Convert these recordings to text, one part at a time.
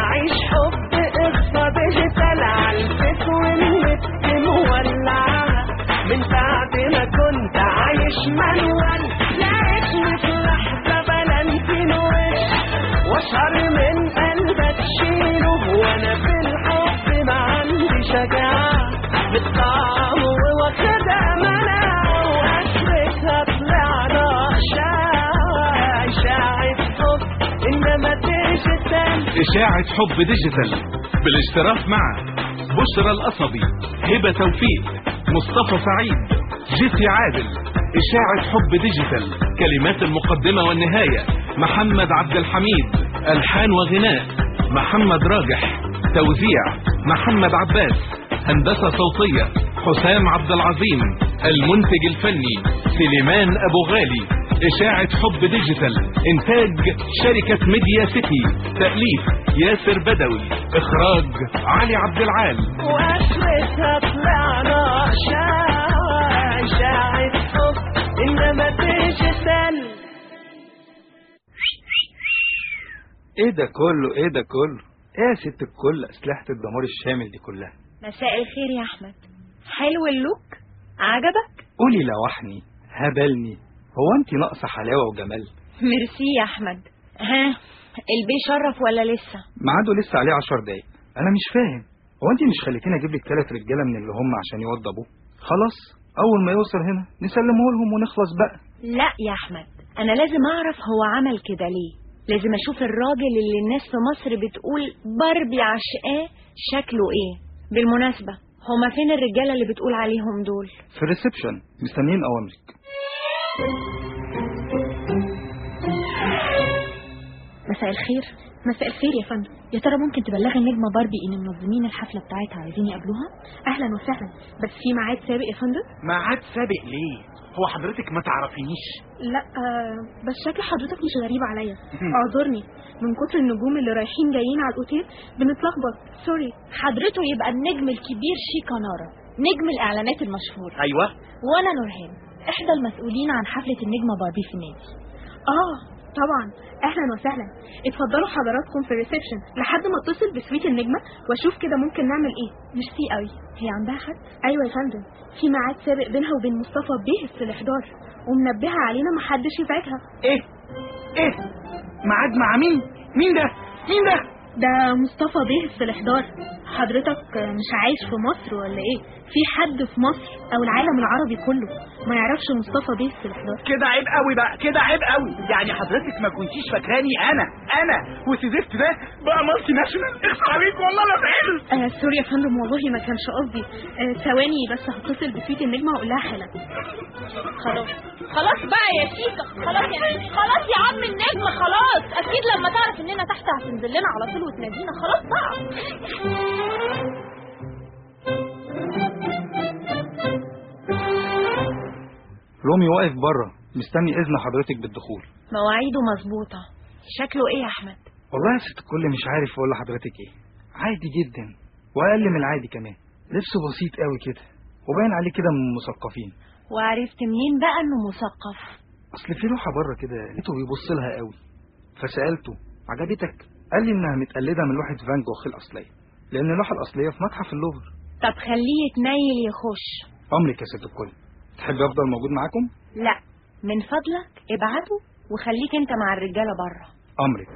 عيش حب قصة ديجيتال عالفيس والنت مولعة من بعد ما كنت عايش مانوال لقيتني في لحظة بلانتين وش واشعر من قلبك شيله وانا في الحب ما عندي شجاعة بالطعم واخدها مناعة واخرتها طلعنا اشاعة اشاعة حب انما ديجيتال إشاعة حب ديجيتال بالاشتراك مع بشرى القصبي هبة توفيق مصطفى سعيد جيسي عادل إشاعة حب ديجيتال كلمات المقدمة والنهاية محمد عبد الحميد ألحان وغناء محمد راجح توزيع محمد عباس هندسة صوتية حسام عبد العظيم المنتج الفني سليمان أبو غالي إشاعة حب ديجيتال إنتاج شركة ميديا سيتي تأليف ياسر بدوي إخراج علي عبد العال واخرتها طلعنا اشاعة اشاعة حب انما ديجيتال ايه ده كله ايه ده كله ايه يا ست الكل اسلحة الدمار الشامل دي كلها مساء الخير يا احمد حلو اللوك عجبك قولي لوحني هبلني هو انت ناقصة حلاوة وجمال ميرسي يا احمد ها البي شرف ولا لسه ميعاده لسه عليه عشر دقايق انا مش فاهم هو انت مش خليتيني اجيب لك ثلاث رجاله من اللي هم عشان يوضبوه خلاص اول ما يوصل هنا نسلمه لهم ونخلص بقى لا يا احمد انا لازم اعرف هو عمل كده ليه لازم اشوف الراجل اللي الناس في مصر بتقول باربي عشقاه شكله ايه بالمناسبة هما فين الرجالة اللي بتقول عليهم دول في الريسبشن مستنيين اوامرك مساء الخير مساء الخير يا فندم يا ترى ممكن تبلغي النجمة باربي ان منظمين الحفلة بتاعتها عايزين يقابلوها اهلا وسهلا بس في ميعاد سابق يا فندم ميعاد سابق ليه هو حضرتك ما تعرفينيش لا آه بس شكل حضرتك مش غريب عليا اعذرني من كتر النجوم اللي رايحين جايين على الاوتيل بنتلخبط سوري حضرته يبقى النجم الكبير شيكا نارا نجم الاعلانات المشهور ايوه وانا نورهان احدى المسؤولين عن حفلة النجمة باربي في النادي اه طبعا اهلا وسهلا اتفضلوا حضراتكم في الريسبشن لحد ما اتصل بسويت النجمه واشوف كده ممكن نعمل ايه ميرسي قوي هي عندها حد ايوه يا فندم في ميعاد سابق بينها وبين مصطفى بيه في الاحضار ومنبهه علينا محدش يزعجها ايه ايه ميعاد مع مين مين ده مين ده ده مصطفى بيه في الاحضار حضرتك مش عايش في مصر ولا ايه في حد في مصر او العالم العربي كله ما يعرفش مصطفى بيه في الاحضار كده عيب قوي بقى كده عيب قوي يعني حضرتك ما كنتيش فاكراني انا انا وسيزفت ده بقى مالتي ناشونال اخس عليك والله لا زعلت آه سوري يا فندم والله ما كانش قصدي آه ثواني بس هتصل بسويت النجمه واقول لها حالا خلاص خلاص بقى يا شيكا خلاص يا خلاص يا عم النجم خلاص اكيد لما تعرف اننا تحت هتنزل لنا على طول وتنادينا خلاص بقى رومي واقف بره مستني اذن حضرتك بالدخول مواعيده مظبوطة شكله ايه يا احمد والله يا ست الكل مش عارف اقول لحضرتك ايه عادي جدا واقل من العادي كمان لبسه بسيط قوي كده وباين عليه كده من المثقفين وعرفت منين بقى انه مثقف اصل في لوحه بره كده لقيته بيبص لها قوي فسالته عجبتك قال لي انها متقلده من لوحه فان جوخ الاصليه لان اللوحه الاصليه في متحف اللوفر طب خليه يتنيل يخش امرك يا ست الكل تحبي افضل موجود معاكم لا من فضلك ابعته وخليك انت مع الرجالة بره امرك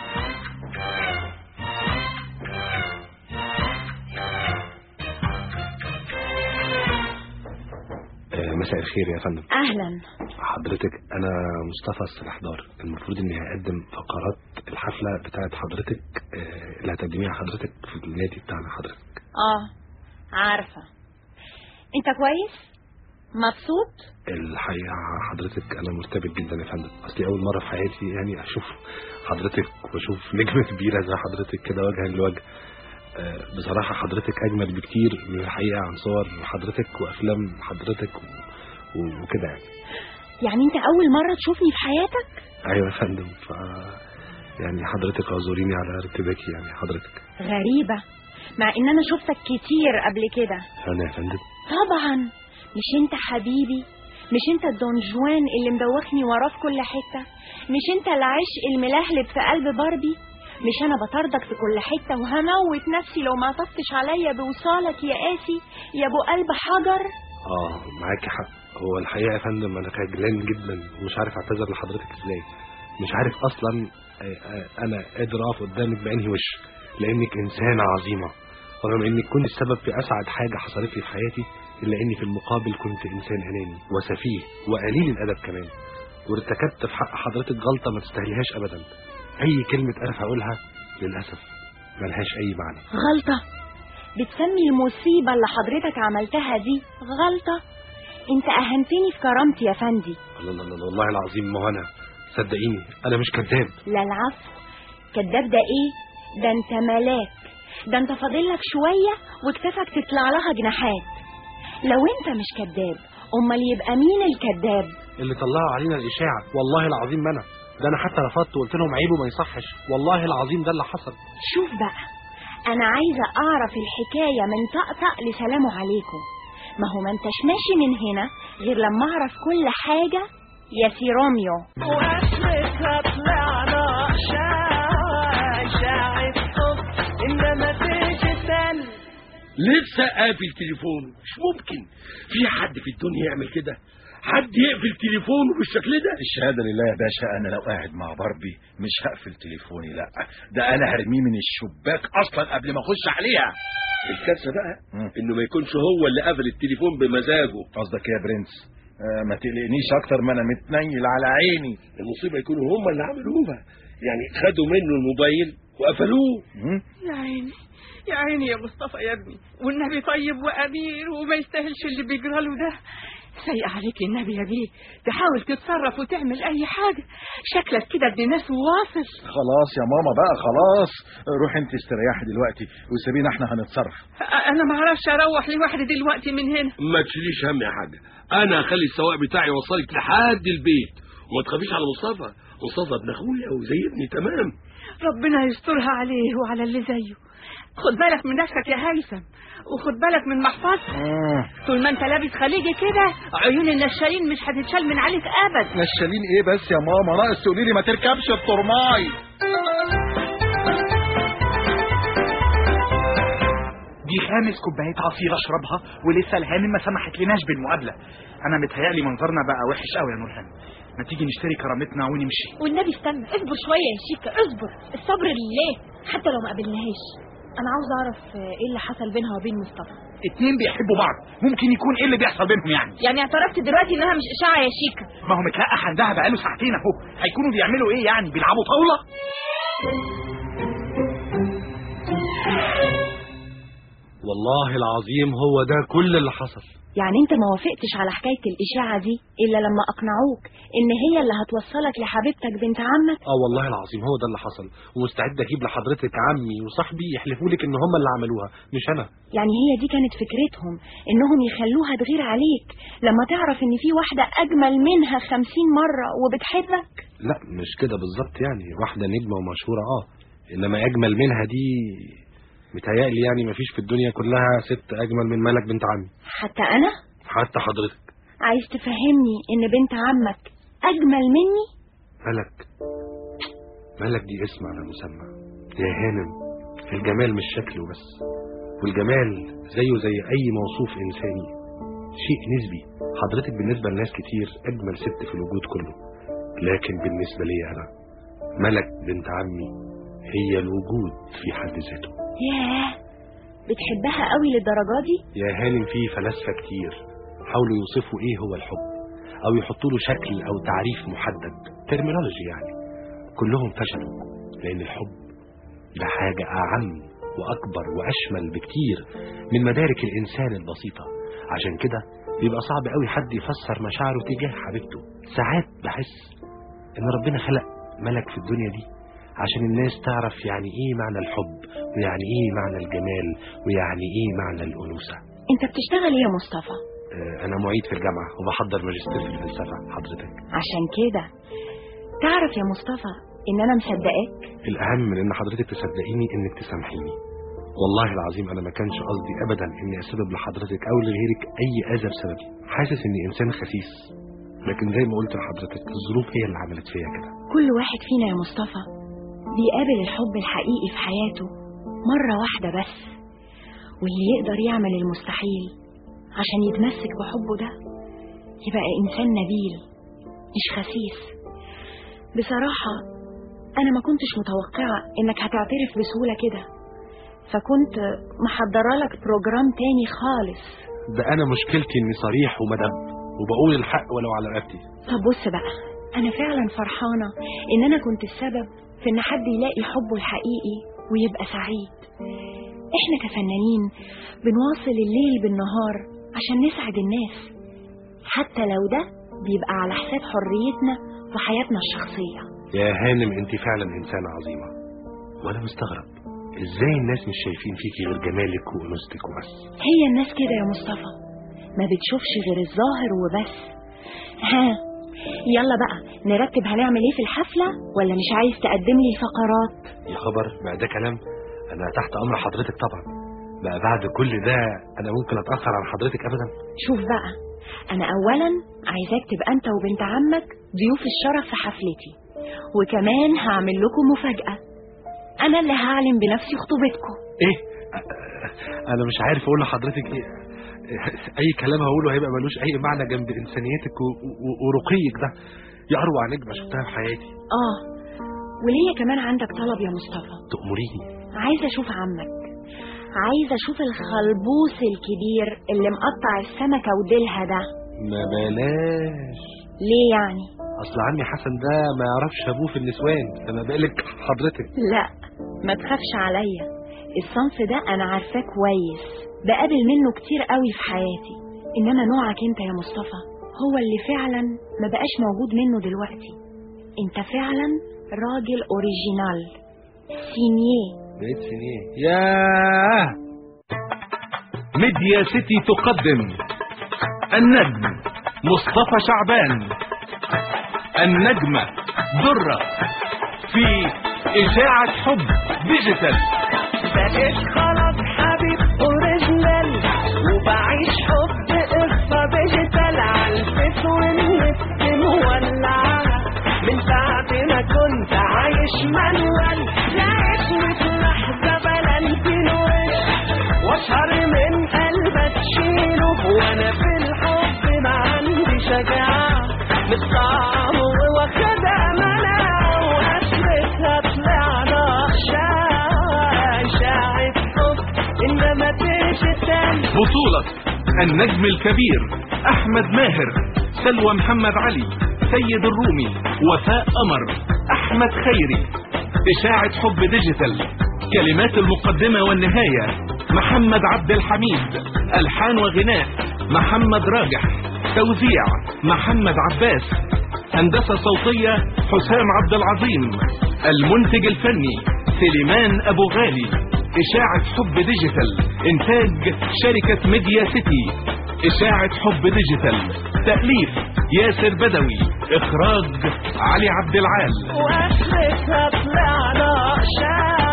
مساء الخير يا فندم اهلا حضرتك انا مصطفى السلاحدار المفروض اني هقدم فقرات الحفله بتاعه حضرتك آه، اللي هتقدميها حضرتك في النادي بتاعنا حضرتك اه عارفة انت كويس مبسوط الحقيقه حضرتك انا مرتبك جدا يا فندم اصلي اول مره في حياتي يعني اشوف حضرتك واشوف نجمه كبيره زي حضرتك كده وجها لوجه آه، بصراحه حضرتك اجمل بكتير من الحقيقه عن صور حضرتك وافلام حضرتك و... و- وكده يعني يعني انت اول مرة تشوفني في حياتك ايوه يا فندم ف يعني حضرتك اعذريني على ارتباكي يعني حضرتك غريبة مع ان انا شفتك كتير قبل كده انا يا فندم طبعا مش انت حبيبي مش انت الدون جوان اللي مدوخني وراه في كل حتة مش انت العشق الملهلب في قلب باربي مش انا بطاردك في كل حته وهموت نفسي لو ما طفتش عليا بوصالك يا قاسي يا ابو قلب حجر اه معاكي حق هو الحقيقه يا فندم انا خجلان جدا ومش عارف اعتذر لحضرتك ازاي مش عارف اصلا آه، آه، انا قادر اقف قدامك بانهي وش لانك انسانه عظيمه ورغم انك كنت السبب في اسعد حاجه حصلت لي في حياتي الا اني في المقابل كنت انسان اناني وسفيه وقليل الادب كمان وارتكبت في حق حضرتك غلطه ما تستاهليهاش ابدا اي كلمه انا هقولها للاسف ملهاش اي معنى غلطة بتسمي المصيبة اللي حضرتك عملتها دي غلطة انت اهنتني في كرامتي يا فندي الله الله الله والله العظيم ما هو انا صدقيني انا مش كذاب لا العفو كداب ده ايه ده انت ملاك ده انت فاضلك شوية وكتفك تطلع لها جناحات لو انت مش كداب امال يبقى مين الكداب اللي طلعوا علينا الاشاعه والله العظيم ما انا ده انا حتى رفضت وقلت لهم عيب وما يصحش والله العظيم ده اللي حصل شوف بقى انا عايزة اعرف الحكاية من طقطق لسلام عليكم ما هو ما انتش ماشي من هنا غير لما اعرف كل حاجة يا سي روميو واخرتها طلعنا شاعر شاعر حب انما ديجيتال لسه قافل تليفونه مش ممكن في حد في الدنيا يعمل كده حد يقفل تليفونه بالشكل ده الشهادة لله يا باشا أنا لو قاعد مع باربي مش هقفل تليفوني لا ده أنا هرميه من الشباك أصلا قبل ما أخش عليها الكارثه بقى مم. انه ما يكونش هو اللي قافل التليفون بمزاجه قصدك إيه يا برنس آه ما تقلقنيش أكتر ما أنا متنيل على عيني المصيبه يكونوا هم اللي عملوها يعني خدوا منه الموبايل وقفلوه مم؟ يا عيني يا عيني يا مصطفى يا ابني والنبي طيب وأمير وما يستاهلش اللي بيجرى له ده سيء عليك النبي يا بيه تحاول تتصرف وتعمل أي حاجة شكلك كده ابن ناس وواصل خلاص يا ماما بقى خلاص روح أنت استريحي دلوقتي وسيبينا إحنا هنتصرف أ- أنا ما أعرفش أروح لوحدي دلوقتي من هنا ما تشيليش هم يا حاجه انا هخلي السواق بتاعي يوصلك لحد البيت وما تخافيش على مصطفى مصطفى ابن اخويا وزي ابني تمام ربنا يسترها عليه وعلى اللي زيه خد بالك من نفسك يا هيثم وخد بالك من محفظتك طول ما انت لابس خليجي كده عيون النشالين مش هتتشال من عليك ابدا نشالين إيه بس يا ماما ناقص تقولي لي ما تركبش الطرماي دي خامس كوباية عصير اشربها ولسه الهانم ما سمحت لناش بالمقابلة انا متهيألي منظرنا بقى وحش قوي يا نورهان ما تيجي نشتري كرامتنا ونمشي والنبي استنى اصبر شوية يا شيكا اصبر الصبر لله حتى لو ما قابلناهاش انا عاوز اعرف آه، ايه اللي حصل بينها وبين مصطفى اتنين بيحبوا بعض ممكن يكون ايه اللي بيحصل بينهم يعني يعني اعترفت دلوقتي انها مش اشاعة يا شيكا ما هو متلقح عندها بقاله ساعتين اهو هيكونوا بيعملوا ايه يعني بيلعبوا طاولة والله العظيم هو ده كل اللي حصل يعني انت ما وافقتش على حكاية الاشاعة دي الا لما اقنعوك ان هي اللي هتوصلك لحبيبتك بنت عمك اه والله العظيم هو ده اللي حصل ومستعد اجيب لحضرتك عمي وصاحبي يحلفوا لك ان هم اللي عملوها مش انا يعني هي دي كانت فكرتهم انهم يخلوها تغير عليك لما تعرف ان في واحدة اجمل منها خمسين مرة وبتحبك لا مش كده بالظبط يعني واحده نجمه ومشهوره اه انما اجمل منها دي متهيألي يعني مفيش في الدنيا كلها ست اجمل من ملك بنت عمي حتى انا حتى حضرتك عايز تفهمني ان بنت عمك اجمل مني ملك ملك دي اسم على مسمى يا هانم الجمال مش شكله بس والجمال زيه زي اي موصوف انساني شيء نسبي حضرتك بالنسبة لناس كتير اجمل ست في الوجود كله لكن بالنسبة لي انا ملك بنت عمي هي الوجود في حد ذاته ياه بتحبها قوي للدرجة دي يا هانم في فلاسفة كتير حاولوا يوصفوا ايه هو الحب او يحطوا له شكل او تعريف محدد ترمينولوجي يعني كلهم فشلوا لان الحب ده حاجة اعم واكبر واشمل بكتير من مدارك الانسان البسيطة عشان كده بيبقى صعب قوي حد يفسر مشاعره تجاه حبيبته ساعات بحس ان ربنا خلق ملك في الدنيا دي عشان الناس تعرف يعني ايه معنى الحب ويعني ايه معنى الجمال ويعني ايه معنى الانوثه انت بتشتغل ايه يا مصطفى آه، انا معيد في الجامعه وبحضر ماجستير في الفلسفه حضرتك عشان كده تعرف يا مصطفى ان انا مصدقاك الاهم من ان حضرتك تصدقيني انك تسامحيني والله العظيم انا ما كانش قصدي ابدا اني اسبب لحضرتك او لغيرك اي اذى بسببي حاسس اني انسان خسيس لكن زي ما قلت لحضرتك الظروف هي اللي عملت فيا كده كل واحد فينا يا مصطفى بيقابل الحب الحقيقي في حياته مرة واحدة بس واللي يقدر يعمل المستحيل عشان يتمسك بحبه ده يبقى إنسان نبيل مش خسيس بصراحة أنا ما كنتش متوقعة إنك هتعترف بسهولة كده فكنت محضرة لك بروجرام تاني خالص ده انا مشكلتي اني صريح ومدب وبقول الحق ولو على رقبتي طب بص بقى أنا فعلا فرحانة إن أنا كنت السبب في إن حد يلاقي حبه الحقيقي ويبقى سعيد إحنا كفنانين بنواصل الليل بالنهار عشان نسعد الناس حتى لو ده بيبقى على حساب حريتنا وحياتنا الشخصية يا هانم انت فعلا انسانة عظيمة وانا مستغرب ازاي الناس مش شايفين فيكي غير جمالك وانوثتك وبس هي الناس كده يا مصطفى ما بتشوفش غير الظاهر وبس ها يلا بقى نرتب هنعمل ايه في الحفلة ولا مش عايز تقدم لي فقرات يا خبر بقى ده كلام انا تحت امر حضرتك طبعا بقى بعد كل ده انا ممكن اتاخر عن حضرتك ابدا شوف بقى انا اولا عايزاك تبقى انت وبنت عمك ضيوف الشرف في حفلتي وكمان هعمل لكم مفاجأة انا اللي هعلن بنفسي خطوبتكم ايه أ- انا مش عارف اقول لحضرتك ايه اي كلام هقوله هيبقى ملوش اي معنى جنب انسانيتك و- و- ورقيك ده يا اروع نجمه شفتها في حياتي اه وليا كمان عندك طلب يا مصطفى تأمريني عايزة اشوف عمك عايزة اشوف الخلبوس الكبير اللي مقطع السمكة وديلها ده ما بلاش ليه يعني اصل عمي حسن ده ما يعرفش ابوه في النسوان فما بالك حضرتك لا ما تخافش عليا الصنف ده انا عارفاه كويس بقابل منه كتير قوي في حياتي انما نوعك انت يا مصطفى هو اللي فعلا ما بقاش موجود منه دلوقتي انت فعلا راجل اوريجينال سينيه بقيت سنين ياه ميديا سيتي تقدم النجم مصطفى شعبان النجمة درة في إشاعة حب ديجيتال بقيت خلاص حبيب اوريجينال وبعيش حب قصة ديجيتال عالفيس والنت مولعة من بعد ما كنت عايش مانوال لقيتني في لحظة بلنتين وش واشهر من قلبك تشيله وانا في الحب ما عندي شجاعة متصعب واخدها مناعة واسرتها طلعنا شاعة شاعة حب انما ديجيتال بطولة النجم الكبير أحمد ماهر سلوى محمد علي سيد الرومي وفاء قمر أحمد خيري إشاعة حب ديجيتال كلمات المقدمة والنهاية محمد عبد الحميد ألحان وغناء محمد راجح توزيع محمد عباس هندسة صوتية حسام عبد العظيم المنتج الفني سليمان أبو غالي إشاعة حب ديجيتال إنتاج شركة ميديا سيتي إشاعة حب ديجيتال تأليف ياسر بدوي إخراج علي عبد العال واسرتها طلعنا شاعة